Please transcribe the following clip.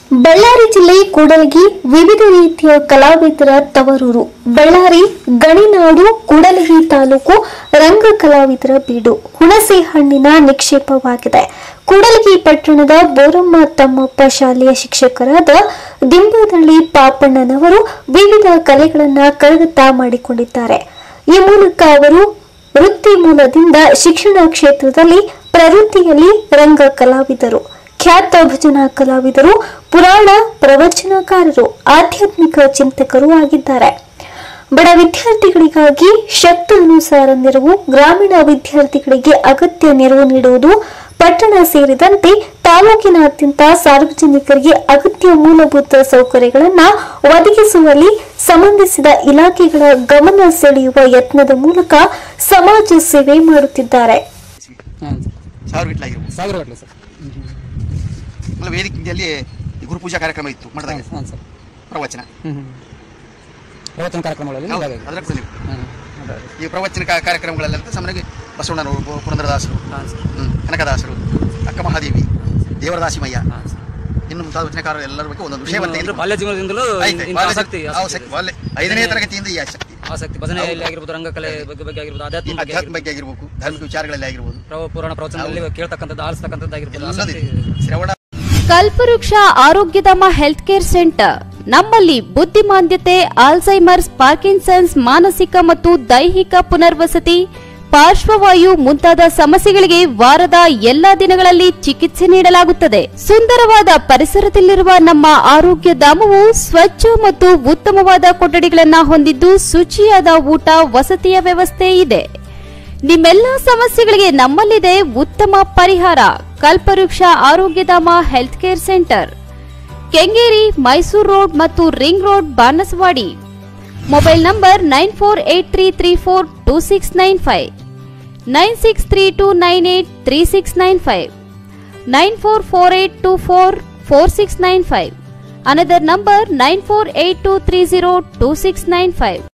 ಬಳ್ಳಾರಿ ಜಿಲ್ಲೆ ಕೂಡಲಗಿ ವಿವಿಧ ರೀತಿಯ ಕಲಾವಿದರ ತವರೂರು ಬಳ್ಳಾರಿ ಗಣಿನಾಡು ಕೂಡಲಗಿ ತಾಲೂಕು ರಂಗ ಕಲಾವಿದರ ಬೀಡು ಹುಣಸೆ ಹಣ್ಣಿನ ನಿಕ್ಷೇಪವಾಗಿದೆ ಕೂಡಲಗಿ ಪಟ್ಟಣದ ಬೋರಮ್ಮ ತಮ್ಮಪ್ಪ ಶಾಲೆಯ ಶಿಕ್ಷಕರಾದ ದಿಂಬದಳ್ಳಿ ಪಾಪಣ್ಣನವರು ವಿವಿಧ ಕಲೆಗಳನ್ನ ಕರಗತ ಮಾಡಿಕೊಂಡಿದ್ದಾರೆ ಈ ಮೂಲಕ ಅವರು ವೃತ್ತಿ ಮೂಲದಿಂದ ಶಿಕ್ಷಣ ಕ್ಷೇತ್ರದಲ್ಲಿ ಪ್ರವೃತ್ತಿಯಲ್ಲಿ ರಂಗ ಕಲಾವಿದರು ಖ್ಯಾತ ಭಜನಾ ಕಲಾವಿದರು ಪುರಾಣ ಪ್ರವಚನಕಾರರು ಆಧ್ಯಾತ್ಮಿಕ ಚಿಂತಕರು ಆಗಿದ್ದಾರೆ ಬಡ ವಿದ್ಯಾರ್ಥಿಗಳಿಗಾಗಿ ಶಕ್ತಿ ಅನುಸಾರ ನೆರವು ಗ್ರಾಮೀಣ ವಿದ್ಯಾರ್ಥಿಗಳಿಗೆ ಅಗತ್ಯ ನೆರವು ನೀಡುವುದು ಪಟ್ಟಣ ಸೇರಿದಂತೆ ತಾಲೂಕಿನಾದ್ಯಂತ ಸಾರ್ವಜನಿಕರಿಗೆ ಅಗತ್ಯ ಮೂಲಭೂತ ಸೌಕರ್ಯಗಳನ್ನು ಒದಗಿಸುವಲ್ಲಿ ಸಂಬಂಧಿಸಿದ ಇಲಾಖೆಗಳ ಗಮನ ಸೆಳೆಯುವ ಯತ್ನದ ಮೂಲಕ ಸಮಾಜ ಸೇವೆ ಮಾಡುತ್ತಿದ್ದಾರೆ ಹಾಂ ಸಾವಿರ ಬಿಟ್ಲಾಗಿರ್ಬೋದು ಸಾವಿರ ಗಟ್ಟಲೆ ಸರ್ ಅಲ್ಲ ವೇದಿಕೆಯಲ್ಲಿ ಗುರುಪೂಜಾ ಕಾರ್ಯಕ್ರಮ ಇತ್ತು ಮಠದಾಗ ಹಾಂ ಸರ್ ಪ್ರವಚನ ಹ್ಞೂ ಹ್ಞೂ ಪ್ರವಚನ ಕಾರ್ಯಕ್ರಮಗಳಲ್ಲಿ ಹೌದು, ಇದಾಗಿದೆ. ಅದರ ಕುರಿತು. ಹಾಂ ಅದೇ ಅದೇ. ಈ ಪ್ರವಚನ ಕಾ- ಕಾರ್ಯಕ್ರಮಗಳೆಲ್ಲ ಸಾಮಾನ್ಯವಾಗಿ ಬಸವಣ್ಣನವರು ಪು- ಪುರಂದರದಾಸರು ಹಾಂ ಸರ್ ಹ್ಮ್, ಕನಕದಾಸರು ಅಕ್ಕ ಮಹಾದೇವಿ ದೇವರದಾಸಿಮಯ್ಯ ಹಾಂ ಸರ್ ಇನ್ನು ಮುಂತಾದ ವಚನಕಾರರು ಎಲ್ಲರ ಬಗ್ಗೆ ಒಂದೊಂದು ವಿಷಯ ನಿಮ್ಮ ಅಂದ್ರೆ ಬಾಲ್ಯ ಜೀವನದಿಂದಲೂ ಐತೆ, ಇಂಥ ಬಾಲ್ಯ- ಆಸಕ್ತಿ ಆಸಕ್ತಿ, ಆಸಕ್ತಿ ಬಾಲ್ಯ. ಐದನೇ ತರಗತಿಯಿಂದ ಈ ಆಸಕ್ತಿ ಆಸಕ್ತಿ ಭಜನೆಯಲ್ಲಿ ಆಗಿರ್ಬೋದು ರಂಗಕಲೆ ಬಗ್ಗೆ ಬಗ್ಗೆ ಆಗಿರ್ಬೋದು ಈ ಆಧ್ಯಾತ್ಮ ಬಗ್ಗೆ ಅಧ್ಯಾತ್ಮ ಬಗ್ಗೆ ಆಗಿರ್ಬೇಕು ಧಾರ್ಮಿಕ ವಿಚಾರಗಳಲ್ಲಿ ಆಗಿರ್ಬೋದು ಪ್ರವ- ಪುರಾಣ ಪ್ರವಚನದಲ್ಲಿ ಕೇಳ್ತಕ್ಕಂಥದ್ದು ಆಲಿಸ್ತಕ್ಕಂಥದ್ದು ಆಗಿರ್ಬೋದು ಎಲ್ಲದಿದೆ ಆಸಕ್ತಿ ಶ್ರವಣ ಕಲ್ಪವೃಕ್ಷ ಆರೋಗ್ಯಧಾಮ ಹೆಲ್ತ್ ಕೇರ್ ಸೆಂಟರ್ ನಮ್ಮಲ್ಲಿ ಬುದ್ಧಿಮಾಂದ್ಯತೆ ಆಲ್ಝೈಮರ್ಸ್ ಪಾರ್ಕಿನ್ಸನ್ಸ್ ಮಾನಸಿಕ ಮತ್ತು ದೈಹಿಕ ಪುನರ್ವಸತಿ ಪಾರ್ಶ್ವವಾಯು ಮುಂತಾದ ಸಮಸ್ಯೆಗಳಿಗೆ ವಾರದ ಎಲ್ಲಾ ದಿನಗಳಲ್ಲಿ ಚಿಕಿತ್ಸೆ ನೀಡಲಾಗುತ್ತದೆ ಸುಂದರವಾದ ಪರಿಸರದಲ್ಲಿರುವ ನಮ್ಮ ಆರೋಗ್ಯ ಧಾಮವು ಸ್ವಚ್ಛ ಮತ್ತು ಉತ್ತಮವಾದ ಕೊಠಡಿಗಳನ್ನು ಹೊಂದಿದ್ದು ಶುಚಿಯಾದ ಊಟ ವಸತಿಯ ವ್ಯವಸ್ಥೆ ಇದೆ ನಿಮ್ಮೆಲ್ಲ ಸಮಸ್ಯೆಗಳಿಗೆ ನಮ್ಮಲ್ಲಿದೆ ಉತ್ತಮ ಪರಿಹಾರ Kalpavriksha Arogyadhama health care centre Kengeri Mysore road ಮತ್ತು ring road Banaswadi mobile number nine four eight three three four two six nine five nine six three two nine eight three six nine five nine four four eight two four four six nine five another number nine four eight two three zero two six nine five